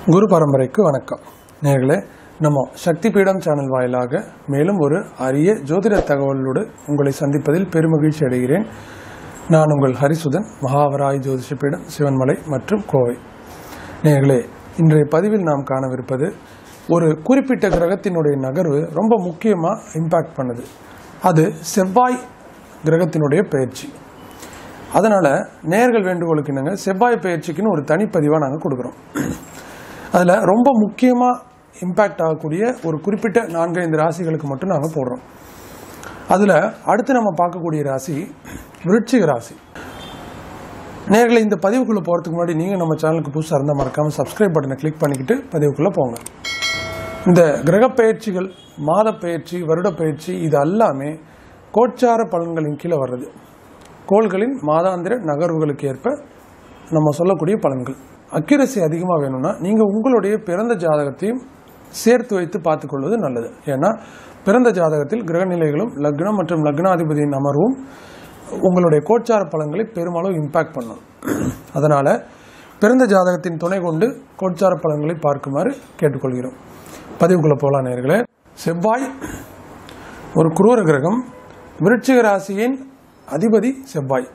குரு பரம்பரைக்கு வணக்கம் நேர்களே நம்ம சக்தி பீடம் சேனல் வாயிலாக மேலும் ஒரு அரிய ஜோதிட தகவலோடு உங்களை சந்திப்பதில் பெருமகிழ்ச்சி அடைகிறேன் நான் உங்கள் ஹரிசுதன் மகாவராய் ஜோதிஷ பீடம் சிவன்மலை மற்றும் கோவை நேர்களே இன்றைய பதிவில் நாம் காணவிருப்பது ஒரு குறிப்பிட்ட கிரகத்தினுடைய நகர்வு ரொம்ப முக்கியமாக இம்பாக்ட் பண்ணுது அது செவ்வாய் கிரகத்தினுடைய பயிற்சி அதனால் நேர்கள் வேண்டுகோளுக்கு என்னங்க செவ்வாய் பயிற்சிக்குன்னு ஒரு தனிப்பதிவாக நாங்கள் கொடுக்குறோம் அதில் ரொம்ப முக்கியமாக இம்பேக்ட் ஆகக்கூடிய ஒரு குறிப்பிட்ட நான்கைந்து ராசிகளுக்கு மட்டும் நாங்கள் போடுறோம் அதில் அடுத்து நம்ம பார்க்கக்கூடிய ராசி விருச்சிக ராசி நேர்களை இந்த பதிவுக்குள்ளே போகிறதுக்கு முன்னாடி நீங்கள் நம்ம சேனலுக்கு புதுசாக இருந்தால் மறக்காமல் சப்ஸ்கிரைப் பட்டனை கிளிக் பண்ணிக்கிட்டு பதிவுக்குள்ளே போங்க இந்த கிரக பயிற்சிகள் மாத பயிற்சி வருட பயிற்சி இது எல்லாமே கோச்சார பலன்களின் கீழே வர்றது கோள்களின் மாதாந்திர நகர்வுகளுக்கு ஏற்ப நம்ம சொல்லக்கூடிய பலன்கள் அக்யூரசி அதிகமாக வேணும்னா நீங்கள் உங்களுடைய பிறந்த ஜாதகத்தையும் சேர்த்து வைத்து பார்த்துக்கொள்வது நல்லது ஏன்னா பிறந்த ஜாதகத்தில் கிரகநிலைகளும் லக்னம் மற்றும் லக்னாதிபதியின் அமர்வும் உங்களுடைய கோச்சார பலன்களை பெருமளவு இம்பாக்ட் பண்ணும் அதனால் பிறந்த ஜாதகத்தின் துணை கொண்டு கோச்சார பலன்களை பார்க்குமாறு கேட்டுக்கொள்கிறோம் பதிவுக்குள்ளே போகலாம் நேர்களே செவ்வாய் ஒரு குரூர கிரகம் விருட்சிக ராசியின் அதிபதி செவ்வாய்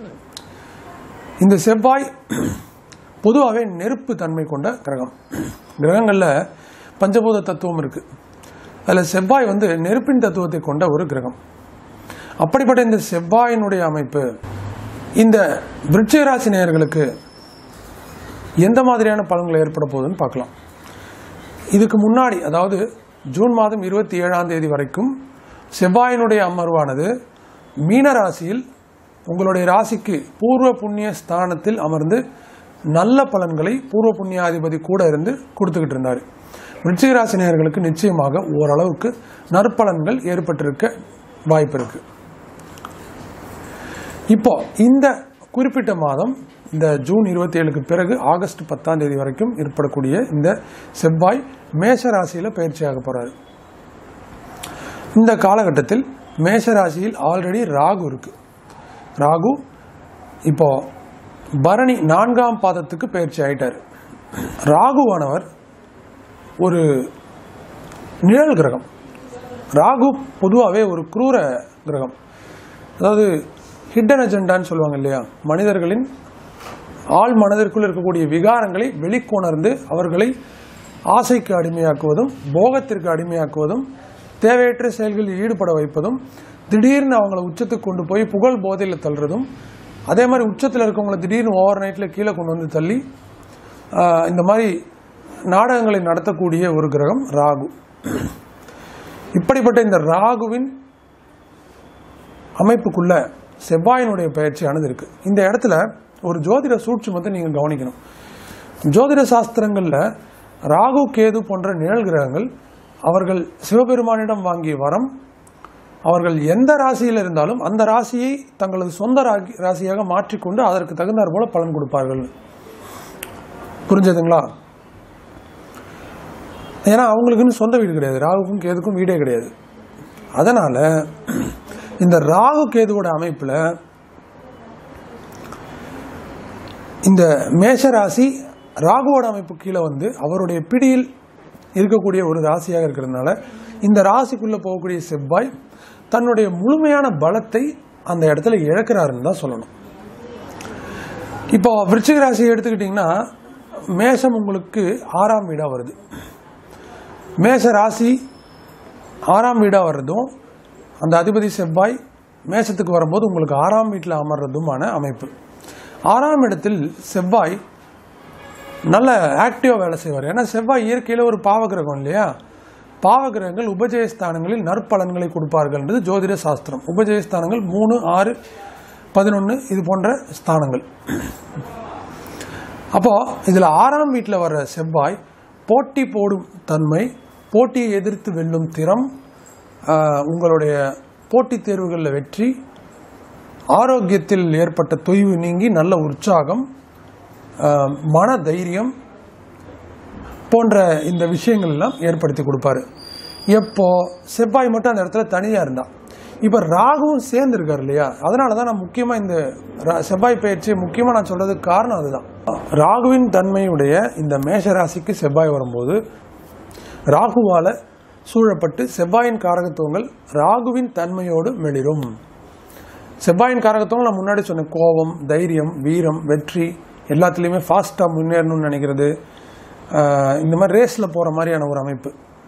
இந்த செவ்வாய் பொதுவாகவே நெருப்பு தன்மை கொண்ட கிரகம் கிரகங்களில் பஞ்சபூத தத்துவம் இருக்குது அதில் செவ்வாய் வந்து நெருப்பின் தத்துவத்தை கொண்ட ஒரு கிரகம் அப்படிப்பட்ட இந்த செவ்வாயினுடைய அமைப்பு இந்த விருட்சிக ராசி நேயர்களுக்கு எந்த மாதிரியான பலன்கள் ஏற்பட போகுதுன்னு பார்க்கலாம் இதுக்கு முன்னாடி அதாவது ஜூன் மாதம் இருபத்தி ஏழாம் தேதி வரைக்கும் செவ்வாயினுடைய அமர்வானது மீன ராசியில் உங்களுடைய ராசிக்கு பூர்வ புண்ணிய ஸ்தானத்தில் அமர்ந்து நல்ல பலன்களை பூர்வ புண்ணியாதிபதி கூட இருந்து கொடுத்துக்கிட்டு இருந்தார் விருச்சிக ராசி நேயர்களுக்கு நிச்சயமாக ஓரளவுக்கு நற்பலன்கள் ஏற்பட்டிருக்க வாய்ப்பு இருக்கு இப்போ இந்த குறிப்பிட்ட மாதம் இந்த ஜூன் இருபத்தி ஏழுக்கு பிறகு ஆகஸ்ட் பத்தாம் தேதி வரைக்கும் ஏற்படக்கூடிய இந்த செவ்வாய் மேஷ ராசியில் பயிற்சியாக போறாரு இந்த காலகட்டத்தில் மேஷ ராசியில் ஆல்ரெடி ராகு இருக்கு ராகு இப்போ பரணி நான்காம் பாதத்துக்கு பயிற்சி ஆயிட்டார் ராகுவானவர் ஒரு நிழல் கிரகம் ராகு பொதுவாகவே ஒரு குரூர கிரகம் அதாவது ஹிடன் அஜெண்டான்னு சொல்லுவாங்க இல்லையா மனிதர்களின் ஆள் மனதிற்குள் இருக்கக்கூடிய விகாரங்களை வெளிக்கொணர்ந்து அவர்களை ஆசைக்கு அடிமையாக்குவதும் போகத்திற்கு அடிமையாக்குவதும் தேவையற்ற செயல்களில் ஈடுபட வைப்பதும் திடீர்னு அவங்கள உச்சத்துக்கு கொண்டு போய் புகழ் போதையில் தள்ளுறதும் அதே மாதிரி உச்சத்தில் இருக்கவங்களை திடீர்னு ஓவர் நைட்டில் கீழே கொண்டு வந்து தள்ளி ஆஹ், இந்த மாதிரி நாடகங்களை நடத்தக்கூடிய ஒரு கிரகம் ராகு இப்படிப்பட்ட இந்த ராகுவின் அமைப்புக்குள்ள செவ்வாயினுடைய பயிற்சியானது இருக்கு இந்த இடத்துல ஒரு ஜோதிட சூட்சுமத்தை நீங்க கவனிக்கணும் ஜோதிட சாஸ்திரங்கள்ல ராகு கேது போன்ற நிழல் கிரகங்கள் அவர்கள் சிவபெருமானிடம் வாங்கிய வரம் அவர்கள் எந்த ராசியில் இருந்தாலும் அந்த ராசியை தங்களது சொந்த ராகி- ராசியாக மாற்றிக்கொண்டு அதற்கு தகுந்தாற் போல பலன் கொடுப்பார்கள் புரிஞ்சதுங்களா ஏன்னா அவங்களுக்குன்னு சொந்த வீடு கிடையாது ராகுக்கும் கேதுக்கும் வீடே கிடையாது அதனால இந்த ராகு கேதுவோட அமைப்புல இந்த மேஷ ராசி ராகுவோட அமைப்பு கீழே வந்து அவருடைய பிடியில் இருக்கக்கூடிய ஒரு ராசியாக இருக்கிறதுனால இந்த ராசிக்குள்ள போகக்கூடிய செவ்வாய் தன்னுடைய முழுமையான பலத்தை அந்த இடத்துல இழக்கிறாருன்னு தான் சொல்லணும் இப்போ விருச்சிக ராசியை எடுத்துக்கிட்டிங்கன்னா மேஷம் உங்களுக்கு ஆறாம் வீடாக வருது மேஷ ராசி ஆறாம் வீடாக வர்றதும் அந்த அதிபதி செவ்வாய் மேஷத்துக்கு வரும்போது உங்களுக்கு ஆறாம் வீட்டில் அமர்றதுமான அமைப்பு ஆறாம் இடத்தில் செவ்வாய் நல்ல ஆக்டிவாக வேலை செய்வார் ஏன்னா செவ்வாய் இயற்கையில் ஒரு பாவகிரகம் இல்லையா பாவகிரகங்கள் உபஜயஸ்தானங்களில் நற்பலன்களை கொடுப்பார்கள்ன்றது ஜோதிட சாஸ்திரம் உபஜயஸ்தானங்கள் மூணு ஆறு பதினொன்று இது போன்ற ஸ்தானங்கள் அப்போ இதில் ஆறாம் வீட்டில் வர்ற செவ்வாய் போட்டி போடும் தன்மை போட்டியை எதிர்த்து வெல்லும் திறம் ஆஹ், உங்களுடைய போட்டித் தேர்வுகளில் வெற்றி ஆரோக்கியத்தில் ஏற்பட்ட தொய்வு நீங்கி நல்ல உற்சாகம் ஆஹ், மன தைரியம் போன்ற இந்த விஷயங்கள் எல்லாம் ஏற்படுத்தி கொடுப்பாரு எப்போ செவ்வாய் மட்டும் அந்த இடத்துல தனியாக இருந்தா இப்போ ராகுவும் சேர்ந்து இருக்கார் இல்லையா அதனால தான் நான் முக்கியமாக இந்த ரா- செவ்வாய் பயிற்சியை முக்கியமாக நான் சொல்றதுக்கு காரணம் அதுதான் ராகுவின் தன்மையுடைய இந்த மேஷ ராசிக்கு செவ்வாய் வரும்போது ராகுவால சூழப்பட்டு செவ்வாயின் காரகத்துவங்கள் ராகுவின் தன்மையோடு மெளிரும் செவ்வாயின் காரகத்துவங்கள் நான் முன்னாடி சொன்னேன் கோபம் தைரியம் வீரம் வெற்றி எல்லாத்துலேயுமே ஃபாஸ்ட்டாக முன்னேறணும்னு நினைக்கிறது ஆஹ் இந்த மாதிரி ரேஸில் போகிற மாதிரியான ஒரு அமைப்பு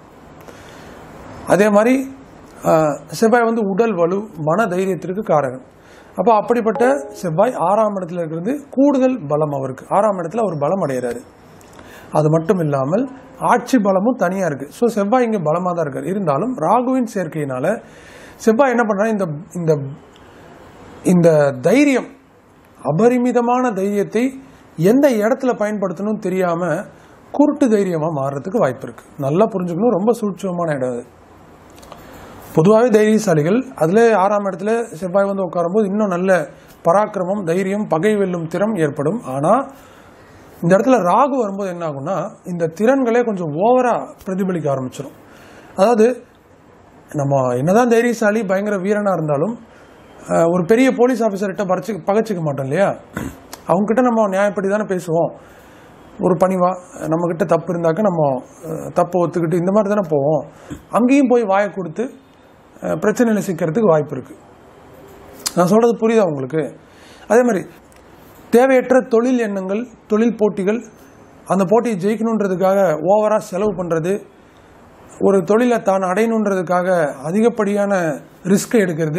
அதே மாதிரி ஆஹ் செவ்வாய் வந்து உடல் வலு மன தைரியத்திற்கு காரகன் அப்போ அப்படிப்பட்ட செவ்வாய் ஆறாம் இடத்துல இருக்கிறது கூடுதல் பலம் அவருக்கு ஆறாம் இடத்துல அவர் பலம் அடைகிறாரு அது மட்டும் இல்லாமல் ஆட்சி பலமும் தனியாக இருக்குது ஸோ செவ்வாய் இங்கே பலமாக தான் இருக்கார் இருந்தாலும் ராகுவின் சேர்க்கையினால செவ்வாய் என்ன பண்ணுறா இந்த இந்த இந்த தைரியம் அபரிமிதமான தைரியத்தை எந்த இடத்துல பயன்படுத்தணும்னு தெரியாமல் குருட்டு தைரியமாக மாறுறதுக்கு வாய்ப்பு இருக்குது நல்லா புரிஞ்சுக்கணும் ரொம்ப சூட்சமான இடம் அது பொதுவாகவே தைரியசாலிகள் அதில் ஆறாம் இடத்துல செவ்வாய் வந்து உட்காரும்போது இன்னும் நல்ல பராக்கிரமம் தைரியம் பகை வெல்லும் திறம் ஏற்படும் ஆனால் இந்த இடத்துல ராகு வரும்போது என்ன ஆகும்னா இந்த திறன்களே கொஞ்சம் ஓவராக பிரதிபலிக்க ஆரம்பிச்சிடும் அதாவது நம்ம என்னதான் தைரியசாலி பயங்கர வீரனாக இருந்தாலும் அஹ், ஒரு பெரிய போலீஸ் ஆஃபீஸர்கிட்ட பறிச்சு பகைச்சிக்க மாட்டோம் இல்லையா அவங்ககிட்ட நம்ம நியாயப்படி தானே பேசுவோம் ஒரு பணிவா நம்மக்கிட்ட தப்பு இருந்தாக்க நம்ம அஹ், தப்பை ஒத்துக்கிட்டு இந்த மாதிரி தானே போவோம் அங்கேயும் போய் வாயை கொடுத்து அஹ், பிரச்சனையில சிக்கிறதுக்கு வாய்ப்பு இருக்குது நான் சொல்கிறது புரியுதா உங்களுக்கு அதே மாதிரி தேவையற்ற தொழில் எண்ணங்கள் தொழில் போட்டிகள் அந்த போட்டியை ஜெயிக்கணுன்றதுக்காக ஓவராக செலவு பண்ணுறது ஒரு தொழிலை தான் அடையணுன்றதுக்காக அதிகப்படியான ரிஸ்க்கை எடுக்கிறது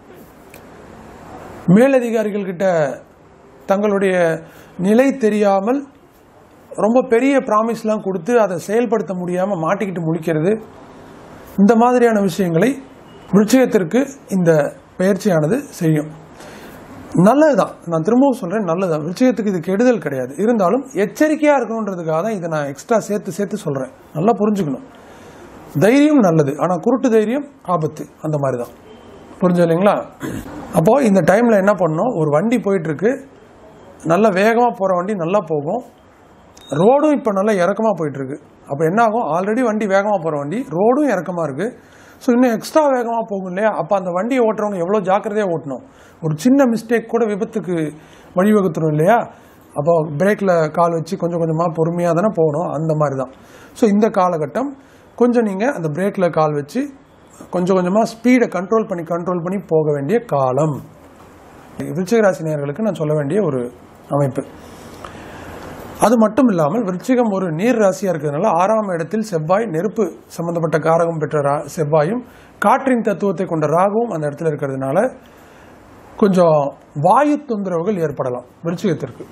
மேலதிகாரிகள் கிட்ட தங்களுடைய நிலை தெரியாமல் ரொம்ப பெரிய ப்ராமிஸ்லாம் கொடுத்து அதை செயல்படுத்த முடியாமல் மாட்டிக்கிட்டு முழிக்கிறது இந்த மாதிரியான விஷயங்களை விருட்சிகத்திற்கு இந்த பயிற்சியானது செய்யும் நல்லதுதான் நான் திரும்பவும் சொல்றேன் நல்லதுதான் விருச்சிகத்துக்கு இது கெடுதல் கிடையாது இருந்தாலும் எச்சரிக்கையா இருக்கணுன்றதுக்காக தான் இதை நான் எக்ஸ்ட்ரா சேர்த்து சேர்த்து சொல்றேன் நல்லா புரிஞ்சுக்கணும் தைரியம் நல்லது ஆனா குருட்டு தைரியம் ஆபத்து அந்த மாதிரி தான் புரிஞ்சு இல்லைங்களா அப்போ இந்த டைம்ல என்ன பண்ணணும் ஒரு வண்டி போயிட்டு இருக்கு நல்ல வேகமா போற வண்டி நல்லா போகும் ரோடும் இப்போ நல்லா இறக்கமாக போயிட்டு இருக்கு அப்போ என்ன ஆகும் ஆல்ரெடி வண்டி வேகமாக போகிற வண்டி ரோடும் இறக்கமாக இருக்கு ஸோ இன்னும் எக்ஸ்ட்ரா வேகமாக போகும் இல்லையா அப்போ அந்த வண்டியை ஓட்டுறவங்க எவ்வளோ ஜாக்கிரதையாக ஓட்டணும் ஒரு சின்ன மிஸ்டேக் கூட விபத்துக்கு வழிவகுத்துரும் இல்லையா அப்போ பிரேக்கில் கால் வச்சு கொஞ்சம் கொஞ்சமாக பொறுமையாக தானே போகணும் அந்த மாதிரி தான் ஸோ இந்த காலகட்டம் கொஞ்சம் நீங்கள் அந்த பிரேக்கில் கால் வச்சு கொஞ்சம் கொஞ்சமாக ஸ்பீடை கண்ட்ரோல் பண்ணி கண்ட்ரோல் பண்ணி போக வேண்டிய காலம் விருச்சிக ராசி நேயர்களுக்கு நான் சொல்ல வேண்டிய ஒரு அமைப்பு அது மட்டும் இல்லாமல் விருச்சிகம் ஒரு நீர் ராசியா இருக்கிறதுனால ஆறாம் இடத்தில் செவ்வாய் நெருப்பு சம்பந்தப்பட்ட காரகம் பெற்ற ரா- செவ்வாயும் காற்றின் தத்துவத்தை கொண்ட ராகுவும் அந்த இடத்துல இருக்கிறதுனால கொஞ்சம் வாயு தொந்தரவுகள் ஏற்படலாம் விருச்சிகத்திற்கு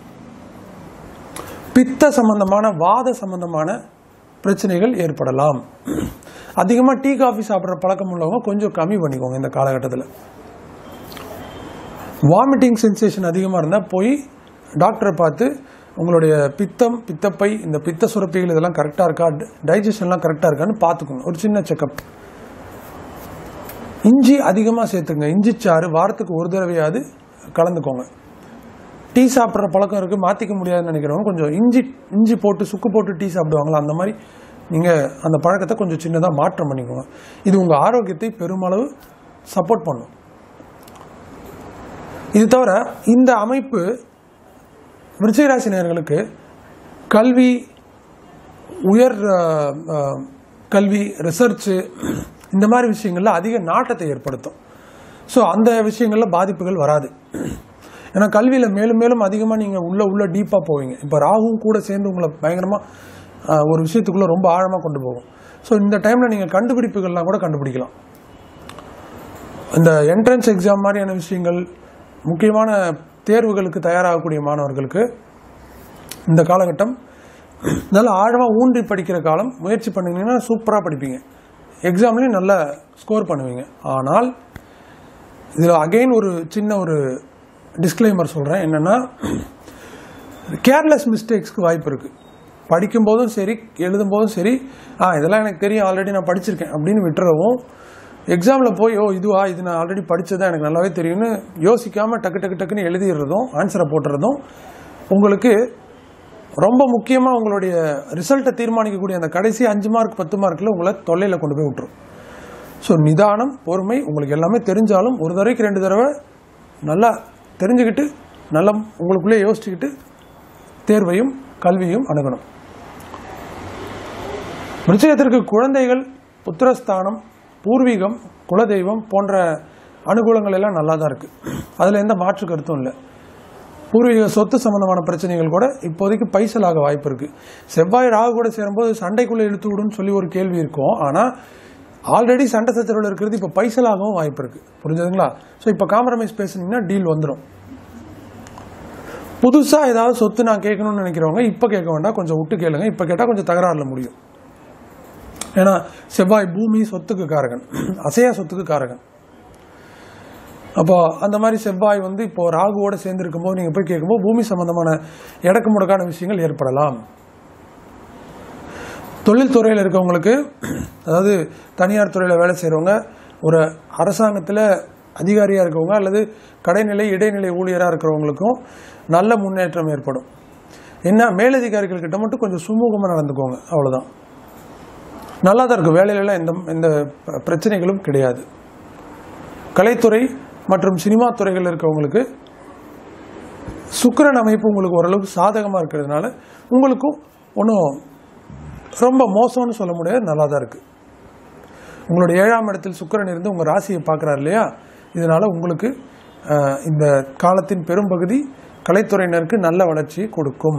பித்த சம்பந்தமான வாத சம்பந்தமான பிரச்சனைகள் ஏற்படலாம் அதிகமாக டீ காஃபி சாப்பிட்ற பழக்கம் உள்ளவங்க கொஞ்சம் கம்மி பண்ணிக்கோங்க இந்த காலகட்டத்தில் வாமிட்டிங் சென்சேஷன் அதிகமாக இருந்தால் போய் டாக்டரை பார்த்து உங்களுடைய பித்தம் பித்தப்பை இந்த பித்த சுரப்பிகள் இதெல்லாம் கரெக்டாக இருக்கா டைஜஷன்லாம் கரெக்டாக இருக்கான்னு பார்த்துக்கோங்க ஒரு சின்ன செக்கப் இஞ்சி அதிகமாக சேர்த்துங்க இஞ்சி சாறு வாரத்துக்கு ஒரு தடவையாவது கலந்துக்கோங்க டீ சாப்பிட்ற பழக்கம் இருக்குது மாற்றிக்க முடியாதுன்னு நினைக்கிறவங்க கொஞ்சம் இஞ்சி இஞ்சி போட்டு சுக்கு போட்டு டீ சாப்பிடுவாங்களா அந்த மாதிரி நீங்கள் அந்த பழக்கத்தை கொஞ்சம் சின்னதாக மாற்றம் பண்ணிக்கோங்க இது உங்கள் ஆரோக்கியத்தை பெருமளவு சப்போர்ட் பண்ணும் இது தவிர இந்த அமைப்பு விருச்சிகராசி நேயர்களுக்கு கல்வி உயர் அஹ், அஹ், கல்வி ரிசர்ச்சு இந்த மாதிரி விஷயங்களில் அதிக நாட்டத்தை ஏற்படுத்தும் ஸோ அந்த விஷயங்களில் பாதிப்புகள் வராது ஏன்னா கல்வியில் மேலும் மேலும் அதிகமாக நீங்கள் உள்ள உள்ள டீப்பாக போவீங்க இப்போ ராகுவும் கூட சேர்ந்து உங்களை பயங்கரமாக ஒரு விஷயத்துக்குள்ளே ரொம்ப ஆழமாக கொண்டு போகும் ஸோ இந்த டைமில் நீங்கள் கண்டுபிடிப்புகள்லாம் கூட கண்டுபிடிக்கலாம் இந்த என்ட்ரன்ஸ் எக்ஸாம் மாதிரியான விஷயங்கள் முக்கியமான தேர்வுகளுக்கு தயாராகக்கூடிய மாணவர்களுக்கு இந்த காலகட்டம் நல்ல ஆழமாக ஊன்றி படிக்கிற காலம் முயற்சி பண்ணீங்கன்னா சூப்பராக படிப்பீங்க எக்ஸாம்லேயும் நல்ல ஸ்கோர் பண்ணுவீங்க ஆனால் இதில் அகைன் ஒரு சின்ன ஒரு டிஸ்க்ளைமர் சொல்கிறேன் என்னென்னா கேர்லெஸ் மிஸ்டேக்ஸ்க்கு வாய்ப்பு இருக்குது படிக்கும்போதும் சரி எழுதும்போதும் சரி ஆ இதெல்லாம் எனக்கு தெரியும் ஆல்ரெடி நான் படிச்சிருக்கேன் அப்படின்னு விட்டுறவும் எக்ஸாமில் போய் ஓ இதுவா இது நான் ஆல்ரெடி படிச்சதா எனக்கு நல்லாவே தெரியும்னு யோசிக்காமல் டக்கு டக்கு டக்குன்னு எழுதிடுறதும் ஆன்சரை போட்டுறதும் உங்களுக்கு ரொம்ப முக்கியமாக உங்களுடைய ரிசல்ட்டை தீர்மானிக்கக்கூடிய அந்த கடைசி அஞ்சு மார்க் பத்து மார்க்கில் உங்களை தொல்லையில் கொண்டு போய் விட்டுரும் ஸோ நிதானம் பொறுமை உங்களுக்கு எல்லாமே தெரிஞ்சாலும் ஒரு தடவைக்கு ரெண்டு தடவை நல்லா தெரிஞ்சுக்கிட்டு நல்லா உங்களுக்குள்ளே யோசிச்சுக்கிட்டு தேர்வையும் கல்வியும் அணுகணும் விருச்சிகத்திற்கு குழந்தைகள் புத்திரஸ்தானம் பூர்வீகம் குலதெய்வம் போன்ற அனுகூலங்கள் எல்லாம் நல்லா தான் இருக்கு அதில் எந்த மாற்று கருத்தும் இல்லை பூர்வீக சொத்து சம்பந்தமான பிரச்சனைகள் கூட இப்போதைக்கு பைசலாக வாய்ப்பு இருக்கு செவ்வாய் ராகு கூட சேரும்போது சண்டைக்குள்ள இழுத்து விடுன்னு சொல்லி ஒரு கேள்வி இருக்கும் ஆனா ஆல்ரெடி சண்டை சச்சரவில் இருக்கிறது இப்போ பைசலாகவும் வாய்ப்பு இருக்கு புரிஞ்சதுங்களா ஸோ இப்போ காம்ப்ரமைஸ் பேசுனீங்கன்னா டீல் வந்துடும் புதுசா ஏதாவது சொத்து நான் கேட்கணும்னு நினைக்கிறவங்க இப்போ கேட்க வேண்டாம் கொஞ்சம் விட்டு கேளுங்க இப்போ கேட்டால் கொஞ்சம் தகராறுல முடியும் ஏன்னா செவ்வாய் பூமி சொத்துக்கு காரகன் அசையா சொத்துக்கு காரகன் அப்போ அந்த மாதிரி செவ்வாய் வந்து இப்போ ராகுவோட சேர்ந்து இருக்கும்போது நீங்க போய் கேட்கும்போது பூமி சம்பந்தமான எடக்கு முடக்கான விஷயங்கள் ஏற்படலாம் தொழில் துறையில் இருக்கவங்களுக்கு அதாவது தனியார் துறையில் வேலை செய்கிறவங்க ஒரு அரசாங்கத்தில் அதிகாரியாக இருக்கவங்க அல்லது கடைநிலை இடைநிலை ஊழியராக இருக்கிறவங்களுக்கும் நல்ல முன்னேற்றம் ஏற்படும் என்ன மேலதிகாரிகள் கிட்ட மட்டும் கொஞ்சம் சுமூகமாக நடந்துக்கோங்க அவ்வளவுதான் நல்லா தான் இருக்கும் வேலையிலலாம் எந்த எந்த பிரச்சனைகளும் கிடையாது கலைத்துறை மற்றும் சினிமா துறைகள் இருக்கவங்களுக்கு சுக்கிரன் அமைப்பு உங்களுக்கு ஓரளவுக்கு சாதகமாக இருக்கிறதுனால உங்களுக்கும் ஒன்றும் ரொம்ப மோசம்னு சொல்ல முடியாது நல்லா தான் இருக்கு உங்களுடைய ஏழாம் இடத்தில் சுக்கிரன் இருந்து உங்கள் ராசியை பார்க்குறாரு இல்லையா இதனால உங்களுக்கு அஹ், இந்த காலத்தின் பெரும்பகுதி கலைத்துறையினருக்கு நல்ல வளர்ச்சியை கொடுக்கும்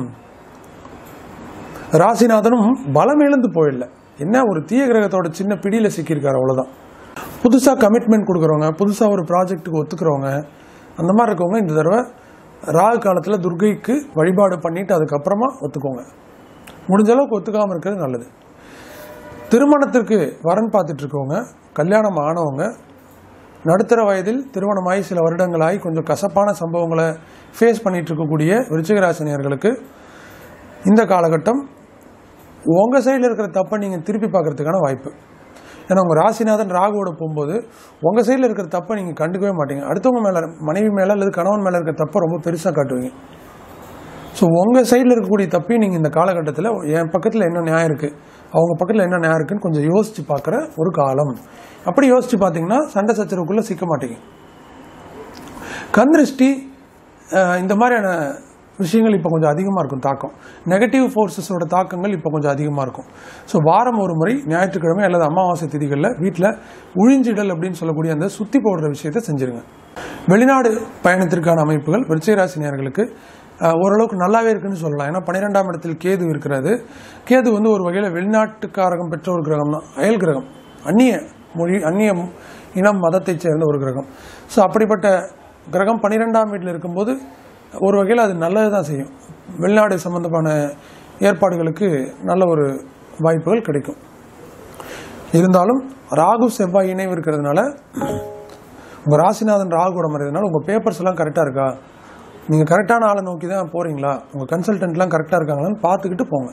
ராசிநாதனும் பலம் இழந்து போயிடல என்ன ஒரு தீய கிரகத்தோட சின்ன பிடியில சிக்கியிருக்காரு அவ்வளவுதான் புதுசா கமிட்மெண்ட் கொடுக்குறவங்க புதுசா ஒரு ப்ராஜெக்ட்டுக்கு ஒத்துக்கிறவங்க அந்த மாதிரி இருக்கவங்க இந்த தடவை ராகு காலத்துல துர்கைக்கு வழிபாடு பண்ணிட்டு அதுக்கப்புறமா ஒத்துக்கோங்க முடிஞ்ச அளவுக்கு ஒத்துக்காம இருக்கிறது நல்லது திருமணத்திற்கு வரன் பார்த்துட்டு இருக்கவங்க கல்யாணம் ஆனவங்க நடுத்தர வயதில் திருமணமாகி சில வருடங்களாகி கொஞ்சம் கசப்பான சம்பவங்களை ஃபேஸ் பண்ணிட்டு இருக்கக்கூடிய விருச்சிகராசினியர்களுக்கு இந்த காலகட்டம் உங்கள் சைடில் இருக்கிற தப்பை நீங்கள் திருப்பி பார்க்கறதுக்கான வாய்ப்பு ஏன்னா உங்கள் ராசிநாதன் ராகுவோட போகும்போது உங்கள் சைடில் இருக்கிற தப்பை நீங்கள் கண்டுக்கவே மாட்டீங்க அடுத்தவங்க மேலே மனைவி மேலே அல்லது கணவன் மேலே இருக்கிற தப்பை ரொம்ப பெருசாக காட்டுவீங்க ஸோ உங்கள் சைடில் இருக்கக்கூடிய தப்பையும் நீங்கள் இந்த காலகட்டத்தில் என் பக்கத்தில் என்ன நியாயம் இருக்குது அவங்க பக்கத்தில் என்ன நியாயம் இருக்குன்னு கொஞ்சம் யோசித்து பார்க்குற ஒரு காலம் அப்படி யோசித்து பார்த்தீங்கன்னா சண்டை சச்சரவுக்குள்ளே சிக்க மாட்டீங்க கந்திருஷ்டி அஹ், இந்த மாதிரியான விஷயங்கள் இப்போ கொஞ்சம் அதிகமாக இருக்கும் தாக்கம் நெகட்டிவ் ஃபோர்ஸஸோட தாக்கங்கள் இப்போ கொஞ்சம் அதிகமாக இருக்கும் ஸோ வாரம் ஒரு முறை ஞாயிற்றுக்கிழமை அல்லது அமாவாசை திதிகளில் வீட்டில் உழிஞ்சிடல் அப்படின்னு சொல்லக்கூடிய அந்த சுத்தி போடுற விஷயத்தை செஞ்சிருங்க வெளிநாடு பயணத்திற்கான அமைப்புகள் விருச்சிகராசினியர்களுக்கு அஹ், ஓரளவுக்கு நல்லாவே இருக்குன்னு சொல்லலாம் ஏன்னா பன்னிரெண்டாம் இடத்தில் கேது இருக்கிறது கேது வந்து ஒரு வகையில் வெளிநாட்டுக்காரகம் பெற்ற ஒரு கிரகம் தான் அயல் கிரகம் அந்நிய மொழி அந்நிய இனம் மதத்தைச் சேர்ந்த ஒரு கிரகம் ஸோ அப்படிப்பட்ட கிரகம் பன்னிரெண்டாம் வீட்டில் இருக்கும்போது ஒரு வகையில் அது நல்லது தான் செய்யும் வெளிநாடு சம்பந்தமான ஏற்பாடுகளுக்கு நல்ல ஒரு வாய்ப்புகள் கிடைக்கும் இருந்தாலும் ராகு செவ்வாய் இணைவு இருக்கிறதுனால உங்கள் ராசிநாதன் ராகுவோட மறைறதுனால உங்கள் பேப்பர்ஸ் எல்லாம் கரெக்டாக இருக்கா நீங்கள் கரெக்டான ஆளை நோக்கி தான் போகிறீங்களா உங்கள் கன்சல்டன்ட்லாம் கரெக்டாக இருக்காங்களான்னு பார்த்துக்கிட்டு போங்க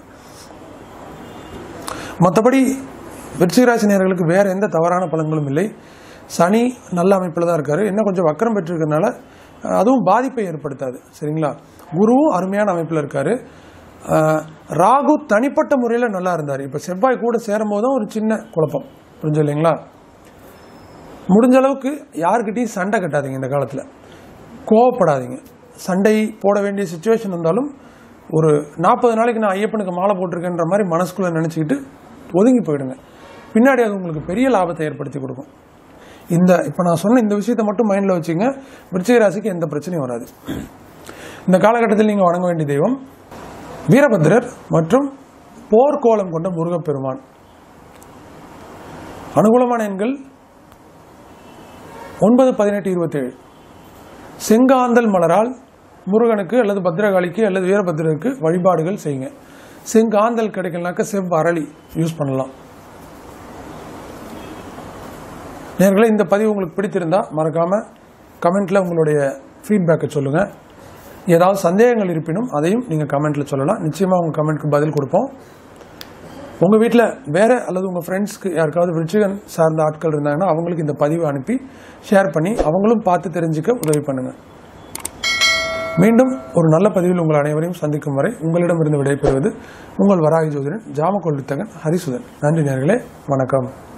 மற்றபடி விருச்சிகராசினியர்களுக்கு வேற எந்த தவறான பலன்களும் இல்லை சனி நல்ல அமைப்பில் தான் இருக்காரு என்ன கொஞ்சம் வக்கரம் பெற்றிருக்கறனால அஹ், அதுவும் பாதிப்பை ஏற்படுத்தாது சரிங்களா குருவும் அருமையான அமைப்பில் இருக்காரு அஹ், ராகு தனிப்பட்ட முறையில் நல்லா இருந்தார் இப்போ செவ்வாய் கூட சேரும் போதும் ஒரு சின்ன குழப்பம் புரிஞ்சு இல்லைங்களா முடிஞ்ச அளவுக்கு யாருக்கிட்டையும் சண்டை கட்டாதீங்க இந்த காலத்தில் கோவப்படாதீங்க சண்டை போட வேண்டிய சுச்சுவேஷன் வந்தாலும் ஒரு நாற்பது நாளைக்கு நான் ஐயப்பனுக்கு மாலை போட்டிருக்கேன்ற மாதிரி மனசுக்குள்ளே நினச்சிக்கிட்டு ஒதுங்கி போயிடுங்க பின்னாடி அது உங்களுக்கு பெரிய லாபத்தை ஏற்படுத்தி கொடுக்கும் இந்த இப்போ நான் சொன்ன இந்த விஷயத்தை மட்டும் மைண்டில் வச்சுங்க விருச்சிக ராசிக்கு எந்த பிரச்சனையும் வராது இந்த காலகட்டத்தில் நீங்கள் வணங்க வேண்டிய தெய்வம் வீரபத்திரர் மற்றும் போர்க்கோலம் கொண்ட முருகப்பெருமான் அனுகூலமான எண்கள் ஒன்பது பதினெட்டு இருபத்தேழு செங்காந்தல் மலரால் முருகனுக்கு அல்லது பத்திரகாளிக்கு அல்லது வீரபத்திரருக்கு வழிபாடுகள் செய்யுங்க செங்காந்தல் கிடைக்கலனாக்க செவ் அரளி யூஸ் பண்ணலாம் நேர்களே இந்த பதிவு உங்களுக்கு பிடித்திருந்தா மறக்காம கமெண்ட்ல உங்களுடைய ஃபீட்பேக்கை சொல்லுங்க ஏதாவது சந்தேகங்கள் இருப்பினும் அதையும் நீங்க கமெண்ட்ல சொல்லலாம் நிச்சயமா உங்க கமெண்ட்க்கு பதில் கொடுப்போம் உங்க வீட்டில் வேற அல்லது உங்க ஃப்ரெண்ட்ஸ்க்கு யாருக்காவது விருச்சிகன் சார்ந்த ஆட்கள் இருந்தாங்கன்னா அவங்களுக்கு இந்த பதிவை அனுப்பி ஷேர் பண்ணி அவங்களும் பார்த்து தெரிஞ்சுக்க உதவி பண்ணுங்க மீண்டும் ஒரு நல்ல பதிவில் உங்கள் அனைவரையும் சந்திக்கும் வரை உங்களிடமிருந்து விடைபெறுவது உங்கள் வராகி ஜோதிடன் ஜாமக்கொள் வித்தகன் ஹரிசுதன் நன்றி நேர்களே வணக்கம்